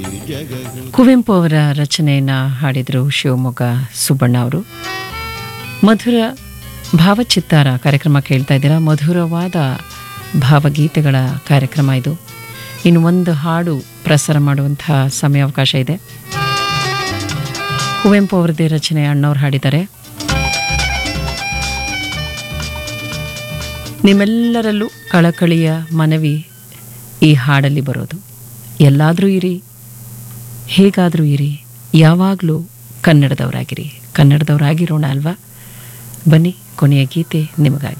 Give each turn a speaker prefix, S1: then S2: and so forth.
S1: ಕುವೆಂಪು ಅವರ ರಚನೆಯನ್ನು ಹಾಡಿದರು ಶಿವಮೊಗ್ಗ ಸುಬ್ಬಣ್ಣ ಅವರು ಮಧುರ ಭಾವಚಿತ್ತಾರ ಕಾರ್ಯಕ್ರಮ ಕೇಳ್ತಾ ಇದ್ದೀರಾ ಮಧುರವಾದ ಭಾವಗೀತೆಗಳ ಕಾರ್ಯಕ್ರಮ ಇದು ಇನ್ನು ಒಂದು ಹಾಡು ಪ್ರಸಾರ ಮಾಡುವಂತಹ ಸಮಯಾವಕಾಶ ಇದೆ ಕುವೆಂಪು ಅವರದೇ ರಚನೆ ಅಣ್ಣವ್ರು ಹಾಡಿದ್ದಾರೆ ನಿಮ್ಮೆಲ್ಲರಲ್ಲೂ ಕಳಕಳಿಯ ಮನವಿ ಈ ಹಾಡಲ್ಲಿ ಬರೋದು ಎಲ್ಲಾದರೂ ಇರಿ ಹೇಗಾದರೂ ಇರಿ ಯಾವಾಗಲೂ ಕನ್ನಡದವರಾಗಿರಿ ಕನ್ನಡದವರಾಗಿರೋಣ ಅಲ್ವಾ ಬನ್ನಿ ಕೊನೆಯ ಗೀತೆ ನಿಮಗಾಗಿ